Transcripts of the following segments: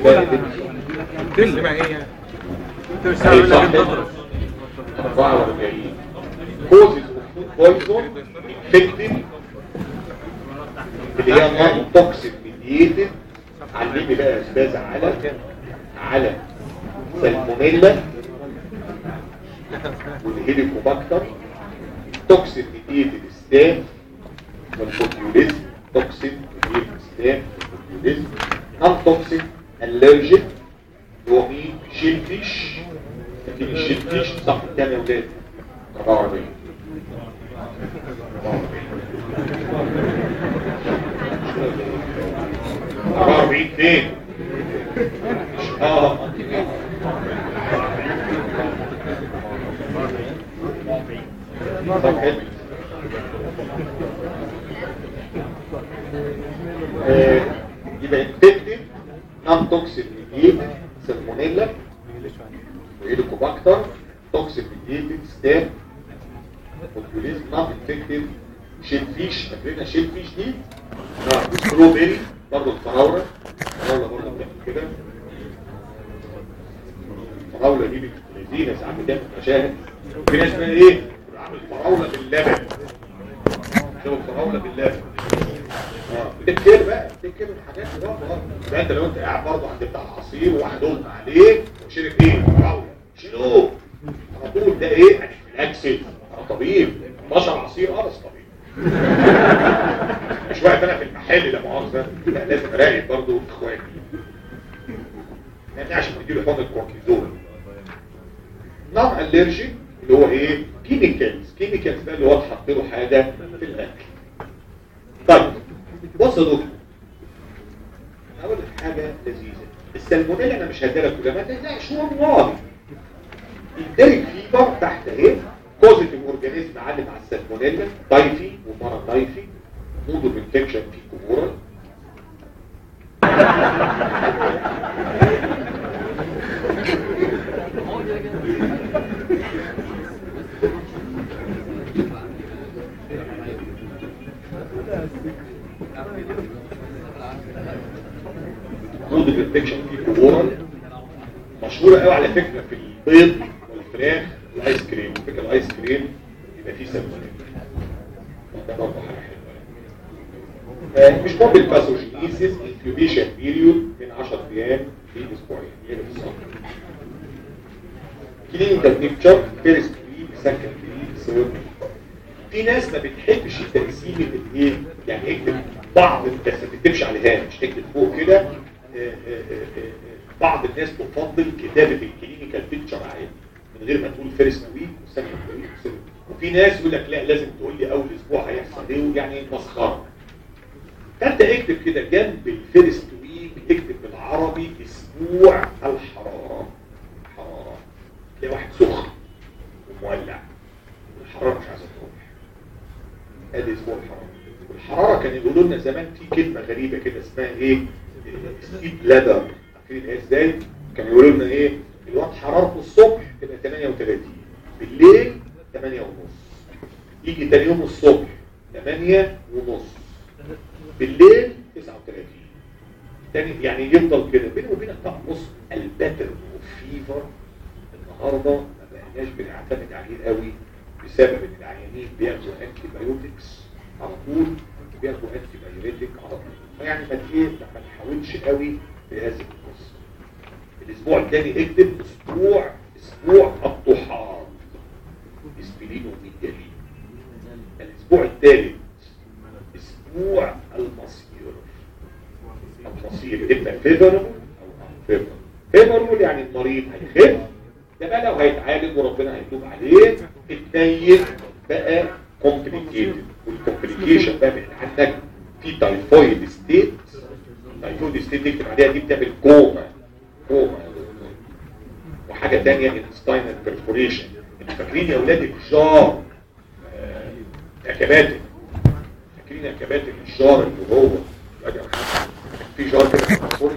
تسمع ايه يعني كوزز بويزون انفكتد اللي هي نون توكسيك ميديتد علمي بقى يا استاذ على على سالمونيلا والهيليكوباكتر توكسيك ميديتد ستاف والبوتيوليزم توكسيك ميديتد ستاف والبوتيوليزم نون توكسيك الرجيك هو مين شيلفيش لكن الشيلفيش صح كام يا ولاد 44 44 فين اه طب حلو آه، يبقى انفكتد نون توكسيك ميديت سالمونيلا وهيليكوباكتر توكسيك ميديت ستاب بوتيوليزم نون انفكتد شيل فيش فاكرينها شيل فيش دي اه ستروبيري برضه الفراوله الفراوله برضه بتعمل كده الفراوله دي بتزيد ساعات بتعمل مشاهد في ناس بقى ايه عامل فراوله باللبن شوف الفراوله باللبن اه بتكتير بقى بتكتير الحاجات دي برضه اه ده انت لو انت قاعد برضه عند بتاع العصير وواحد اغمى عليك وشرب ايه فراوله شيلوه على طول ده ايه اكسل اه طبيب 12 عصير اه بس طبيب مش وقت انا في المحل لا مؤاخذه لا لازم اراقب برضه اخواتي يعني عشان تديله حقن الكورتيزون نوع الرجي اللي هو ايه كيميكالز كيميكالز ده اللي هو تحط له حاجه في الاكل طيب بص يا دكتور اقول لك حاجه لذيذه السلمونيلا انا مش هديلك كلها ما تقلقش والله الدرج فيبر تحت اهي بوزيتيف اورجانيزم علم على السلمونيلا تايفي ومرض تايفي مودو انفكشن في كبورة مودو انفكشن في كبورة مشهورة قوي على فكرة في البيض والفراخ الايس كريم فكرة الايس كريم يبقى فيه سلمونيلا ده برضه حاجة حلوة آه، مش موبل باثوجينيسيس انكيوبيشن بيريود من 10 ايام لاسبوعين يعني في الصف كلينيكال بيكتشر فيرست ويك سكند ويك ثيرد في ناس ما بتحبش التقسيم الايه يعني اكتب بعض بس ما تكتبش عليها مش تكتب فوق كده آه، آه، آه، آه، بعض الناس تفضل كتابه الكلينيكال بيكتشر عادي من غير ما تقول فيرست ويك وسكند ويك وثيرد وفي ناس يقول لك لا لازم تقول لي اول اسبوع هيحصل ايه يعني مسخره فانت اكتب كده جنب الفيرست ويك اكتب بالعربي اسبوع الحراره حراره تلاقي واحد سخن ومولع والحراره مش عايزه تروح ادي اسبوع الحراره والحراره كانوا يقولوا لنا زمان في كلمه غريبه كده اسمها ايه ستيب لادر عارفين ايه ازاي كانوا يقولوا لنا ايه الوقت حرارته الصبح تبقى 38 بالليل 8 ونص يجي تاني يوم الصبح 8 ونص بالليل 39 تاني يعني يفضل كده بيني وبينك بقى بص الباتر والفيفر النهارده ما بقيناش بنعتمد عليه قوي بسبب ان العيانين بياخدوا انتي بايوتكس على طول بياخدوا انتي بايوتيك على طول فيعني ما ايه ما نحاولش قوي في هذه القصه الاسبوع الثاني اكتب اسبوع اسبوع الطحال اسبرين وميدالين الاسبوع الثالث اسبوع المصير المصير اما فيفربل او انفيفربل فيفربل يعني المريض هيخف ده بقى لو هيتعالج وربنا هيتوب عليه التاني بقى كومبليكيتد والكومبليكيشن بقى من عندك في تايفويد ستيت تايفويد ستيت نكتب عليها دي بتعمل كوما كوما وحاجه ثانيه انستاينال بيرفوريشن انتوا فاكرين يا اولاد الجار آه، يا كباتن فاكرين يا كباتن الجار اللي هو يا محمد في جار كده في الباثولوجي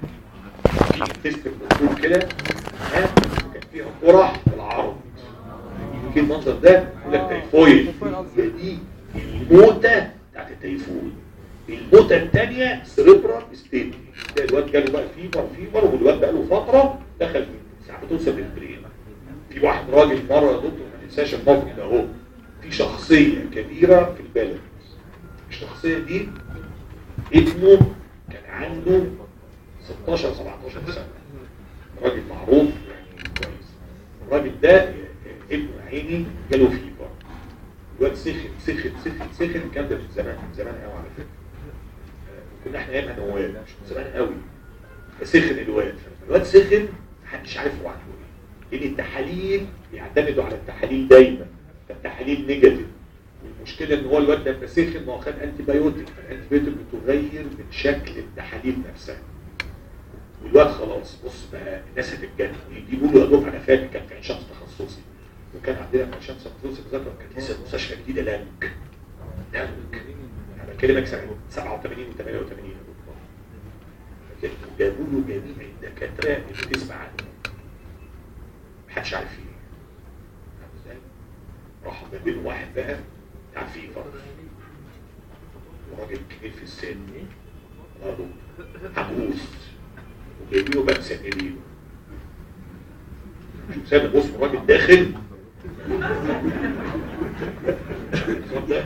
في تيست الدكتور كده ها كان فيها قرح في العرض يجي المنظر ده يقول لك تيفويد هي دي الموتة بتاعت التيفويد الموتة الثانية سريبرال ستيت تلاقي الواد جاله بقى فيبر فيبر والواد بقى له فتره دخل في ساعات بتوصل للبرين في واحد راجل مره يا دكتور ما تنساش الموقف ده اهو في شخصيه كبيره في البلد الشخصيه دي ابنه كان عنده 16 17 سنه راجل معروف يعني كويس الراجل ده ابنه عيني جاله فيبر الواد سخن سخن سخن سخن الكلام ده من زمان من زمان قوي على فكره آه، كنا احنا ايامها نواب مش من زمان قوي سخن الواد الواد سخن محدش عارف هو عنده ايه لان التحاليل بيعتمدوا على التحاليل دايما فالتحاليل نيجاتيف والمشكله ان هو الواد لما سخن ما هو خد انتي بايوتيك فالانتي بايوتيك بتغير من شكل التحاليل نفسها والواد خلاص بص بقى الناس هتتجنن يجيبوا له يا دكتور انا فاكر كان في عين شمس تخصصي وكان عندنا في عين شمس تخصصي بذكر كانت لسه المستشفى جديده لانك لانك انا بكلمك سنه 87 و 88 يا دكتور جابوا له جميع الدكاتره اللي تسمع عنهم محدش عارف ايه فاهم ازاي؟ راحوا جايبين واحد بقى بتاع فيفر وراجل كبير في السن اه دكتور عجوز وجايبينه بقى مسجلينه شوف سامي بص الراجل داخل تصدق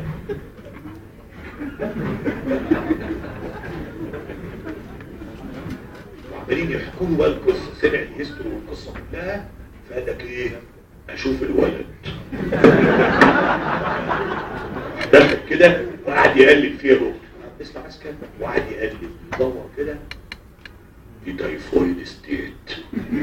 وعمالين يحكوا له بقى القصه سمع الهيستوري والقصه كلها فقال لك ايه اشوف الولد دخل كده وقعد يقلب فيها روح اسمع بس كده وقعد يقلب يدور كده في تايفويد ستيت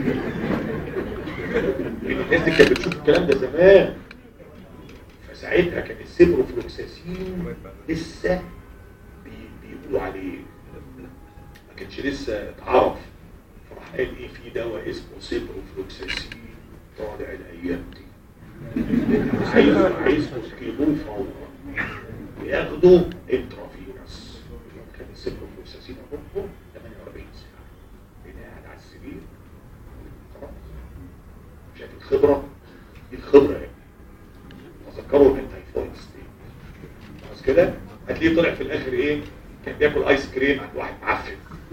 الناس دي كانت بتشوف الكلام ده زمان فساعتها كان السيبروفلوكساسين لسه بي- بيقولوا عليه ما كانش لسه اتعرف فراح قال ايه في دواء اسمه سيبروفلوكساسين طالع الايام دي عايز عايز مسكينوه فورا وياخدوا انترافيروس كان السيبروفلوكساسين اهو 48 ساعه بين قاعد على السرير خلاص شايف الخبره دي الخبره يعني تذكروا ان تايفويد ستيت خلاص كده هتلاقيه طلع في الاخر ايه كان بياكل ايس كريم عند واحد معفن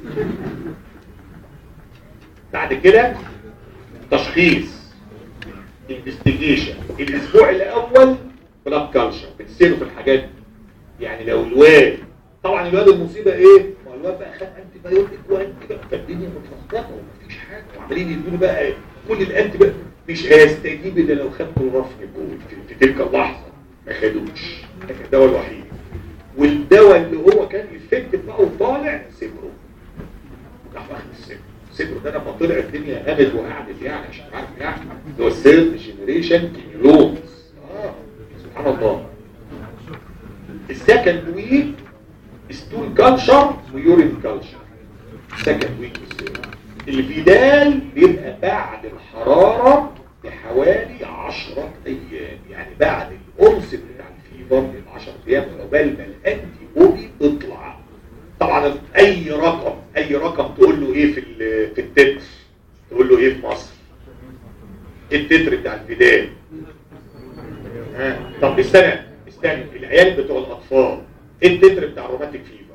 بعد كده تشخيص انفستيجيشن الاسبوع الاول بلاد كالشر بتسيره في الحاجات دي يعني لو الواد طبعا الواد المصيبه ايه؟ ما هو الواد بقى خد انتي بايوتيك وانتي بقى فالدنيا متلخبطه ومفيش حاجه وعمالين يدوا بقى كل الانتي بقى مش هيستجيب الا لو خد كلورافنيكول في, في تلك اللحظه ما خدوش ده كان الدواء الوحيد والدواء اللي هو كان يفكت بقى وطالع سيبرو راح واخد السيبرو السيبرو ده لما طلع الدنيا قامت وقعدت يعني عشان عارف يعني اللي هو السيرد جنريشن كيميلونز اه سبحان الله السكند ويك ستول كالشر ويورين كالشر سكند ويك الفيدال بيبقى بعد الحرارة بحوالي 10 ايام يعني بعد القرص بتاع الفيفر ب 10 ايام عقبال ما الانتي بودي تطلع طبعا اي رقم اي رقم تقول له ايه في ال- في التتر تقول له ايه في مصر ايه التتر بتاع الفيدال ها طب استنى استنى العيال بتوع الاطفال ايه التتر بتاع الروماتيك فيفر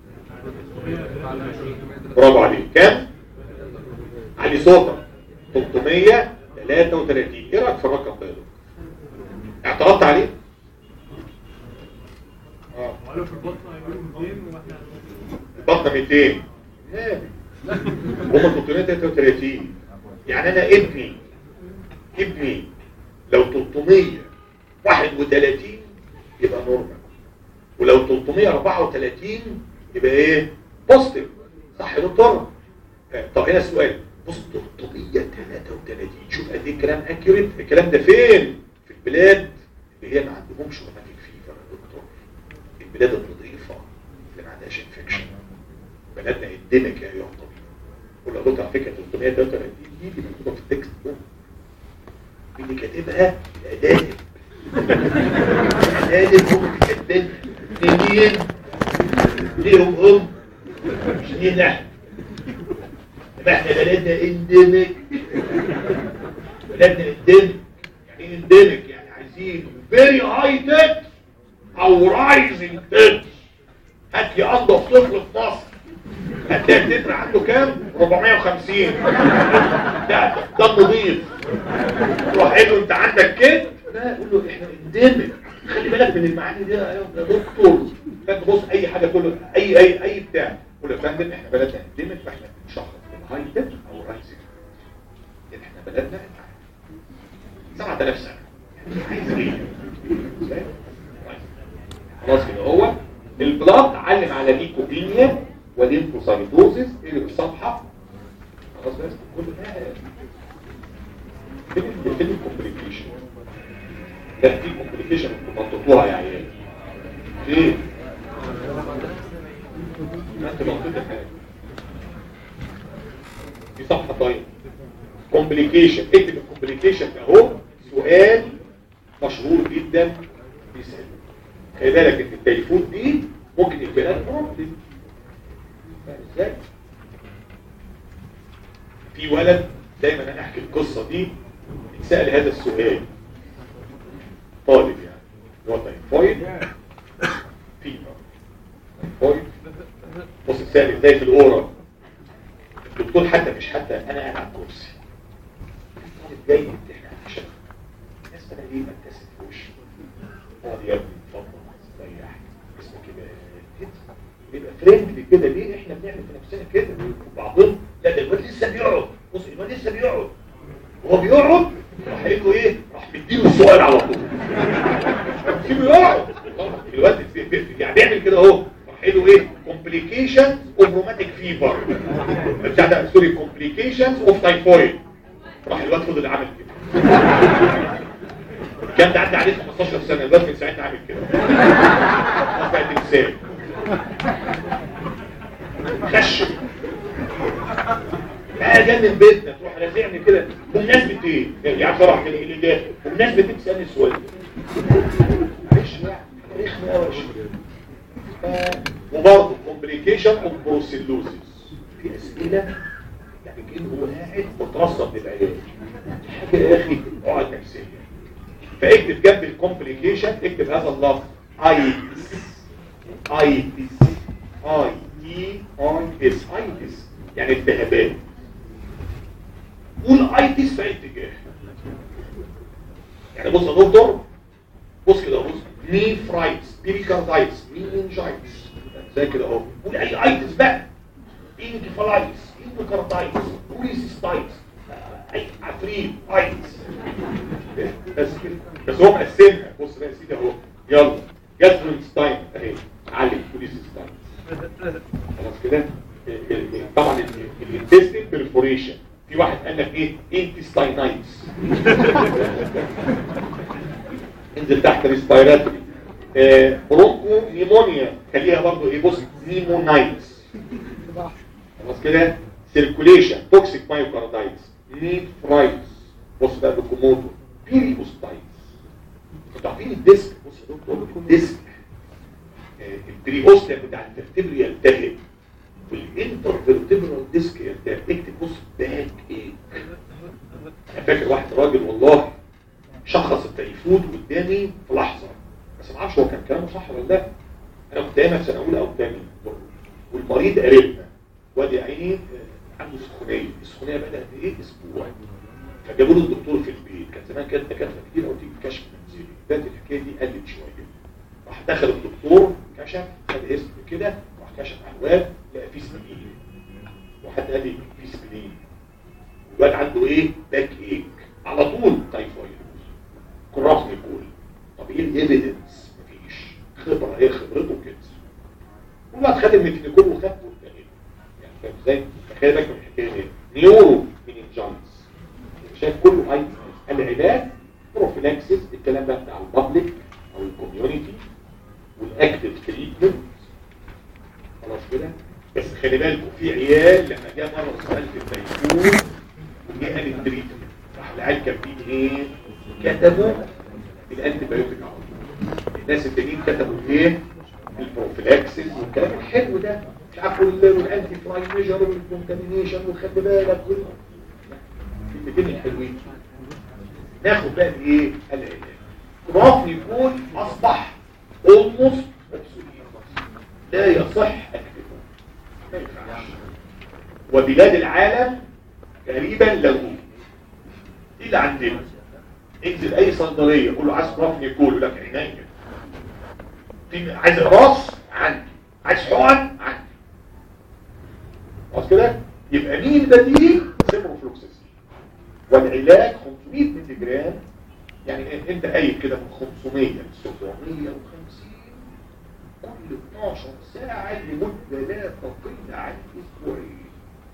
برافو عليك كام علي صوتك 333 ايه رايك في الرقم ده يا دكتور؟ اعترضت عليه اه قالوا في البطن هيقولوا 200 واحنا البطنه 200 لا هم 333 يعني انا ابني ابني لو 331 يبقى نورمال ولو 334 يبقى ايه بوزيتيف صح يا دكتور آه، طب هنا السؤال بص 333 شوف قد ايه الكلام اكيوريت الكلام ده فين في البلاد اللي هي ما عندهمش روماتيك فيفر يا دكتور البلاد النظيفه اللي ما عندهاش انفكشن بلدنا قدامك يا ايها الطبيب قول له يا دكتور على فكره 333 دي دي مكتوبه في التكست بوك اللي كاتبها الاداب الاداب هم اللي كاتبينها منين ليهم هم مش لينا احنا يبقى احنا بلدنا اندمك بلدنا اندمك يعني ايه اندمك يعني عايزين فيري هاي تك او رايزنج تك هات لي انضف طفل في مصر هتلاقي التتر عنده كام 450 ده ده نظيف تروح قايل له انت عندك كده لا يقول له احنا اندمج خلي بالك من المعاني دي يا دكتور فانت بص اي حاجه تقول له اي اي اي بتاع تقول له يا فندم احنا بلدنا اندمج فاحنا بنشخص الهاي تتر او الرايزنج احنا بلدنا 7000 سنه عايز ايه خلاص كده هو البلاط علم على ليكوبينيا وليمفوسايتوزيس اللي الصفحه خلاص بس كل ده فين ال- فين الكومبليكيشن ده في كومبليكيشن منطقوها يا عيال ليه؟ ما انت منطقة حاجة دي صفحة طيب كومبليكيشن اكتب الكومبليكيشن اهو سؤال مشهور جدا بيسأل خلي بالك ان التليفون دي ممكن يبقى لك بروبلم فاهم ازاي؟ في ولد دايما انا احكي القصه دي اتسال هذا السؤال طالب يعني اللي هو تايفويد فيبر تايفويد بص اتسال ازاي في الاورا الدكتور حتى مش حتى انا قاعد على الكرسي الطالب جاي يمتحن على الشغل الناس بقى ليه بتكسب في وشه اقعد يا ابني اتفضل استريح اسمك كده كده يبقى فريندلي كده ليه احنا بنعمل في نفسنا كده وبعضهم لا ده الواد لسه بيقعد بص الواد لسه بيقعد وهو بيقعد راح قايل له ايه راح مديله السؤال على طول سيبه يقعد الواد يعني بيعمل كده اهو راح قايل له ايه كومبليكيشنز اوف روماتيك فيبر بتاع ده سوري كومبليكيشنز اوف تايفويد راح الواد فضل عامل كده كان ده عدى عليه 15 سنه الواد من ساعتها عامل كده بقى تمثال خشب بقى جنن بيتنا تروح رازعني كده بمناسبة ايه؟ يعني بصراحة كده اللي ده بمناسبة ايه بتسألني السؤال ده؟ معلش يعني حاجة رخمة قوي يا شيخ. ف- وبرضه كومبليكيشن اوف بروسيلوزيس في اسئلة يعني كأنه هو قاعد مترصد للعلاج حاجة يا اخي اقعد نفسيا فاكتب جنب الكومبليكيشن اكتب هذا اللفظ ايتس ايتس اي تي اي اس ايتس يعني التهابات قول ايتس في اي اتجاه يعني بص يا دكتور بص كده بص مي فرايتس بيريكاردايتس مينجايتس زي كده اهو قول اي ايتس بقى انكفالايتس انكاردايتس بوليسيستايتس اي عفريت ايتس بس كده بس هو مقسمها بص بقى يا سيدي اهو يلا جاسترينستاين اهي علم بوليسيستايتس خلاص كده ال- ال- طبعا الانتستين بيرفوريشن في واحد قال لك ايه انتستاينايتس انزل تحت ريسبيراتوري آه برونكو نيمونيا خليها برضو ايه بص نيمونايتس خلاص كده سيركوليشن توكسيك مايوكاردايتس نيد فرايتس بص بقى بكوموتو بيريوستايتس انتوا عارفين الديسك بص يا دكتور الديسك آه، البريوستيا بتاع الفرتبري يلتهب والانترفيرتبرال ديسك يلتهب اكتب بص باك ايك انا فاكر واحد راجل والله شخص التليفون قدامي في لحظه بس ما اعرفش هو كان كلامه صح ولا لا انا كنت دايما في سنه اولى او ثانيه والمريض قريبنا وادي عيني آه، عنده سخونيه السخونيه بدات ايه اسبوع فجابوا له الدكتور في البيت كان زمان كانت دكاتره كتير قوي تيجي كشف منزلي دلوقتي الحكايه دي قلت شويه راح دخل الدكتور كشف خد اسم كده راح كشف احوال لقى فيه سبلين وحد قال لي فيه سبلين الواد عنده ايه باك ايك على طول تايفويد كراس نيكول طب ايه الايفيدنس مفيش خبره ايه خبرته كده والواد خد الميتينيكول وخد والتاني يعني فاهم ازاي تخيل بالك من الحكايه دي نيورو مينينجايتس شايف كله اي العلاج بروفيلاكسيس الكلام ده بتاع البابليك او الكوميونتي والاكتف تريتمنت خلاص كده بس خلي بالكم في عيال لما جه مره سؤال في التليفون وجه قال التريتمنت راح العيال كاتبين ايه كتبوا الانتي بايوتيك على طول الناس التانيين كتبوا ايه البروفيلاكسيس والكلام الحلو ده مش عارف وال- والانتي فلاي ميجر والكونتامينيشن وخلي بالك وال- الكلمتين الحلوين ناخد بقى الايه العلاج رافن يكون اصبح اولموست لا يصح اكتبه ما ينفعش وبلاد العالم تقريبا لغوه دي اللي عندنا انزل اي صيدليه قول له عايز رفن يقول يقول لك عينيا في عايز راس عندي عايز حقن عندي خلاص كده يبقى مين بديل سيبروفلوكسيسين والعلاج 500 مللي جرام يعني انت قايل كده من 500 ل 750 كل 12 ساعة لمدة لا تقل عن اسبوعين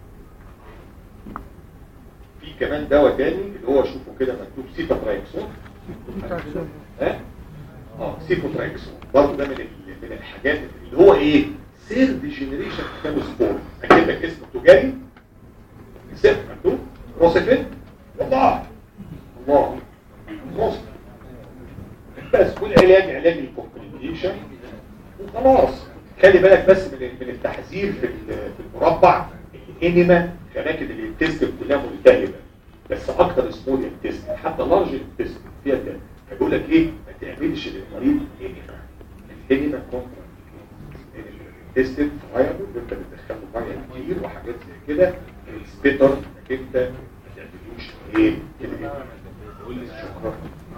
في كمان دواء تاني اللي هو شوفوا كده مكتوب سيتاترايكسون ها اه سيتاترايكسون برضه ده من ال- من الحاجات اللي هو ايه سيرد جينيريشن كاموسبور اكتب لك اسم تجاري سيرد مكتوب روسيفين والله الله روسيفين بس والعلاج علاج الكومبليكيشن وخلاص خلي بالك بس من من التحذير في ال- في المربع الانيما في اماكن الانتستين كلها ملتهبه بس اكتر سمول انتستين حتى لارج انتستين فيها كده بيقول لك ايه ما تعملش للمريض انيما الانيما كونترا الانتستين فايبل انت بتدخله ميه كتير وحاجات زي كده السبيتر انك انت ما تعملوش ايه كده شكرا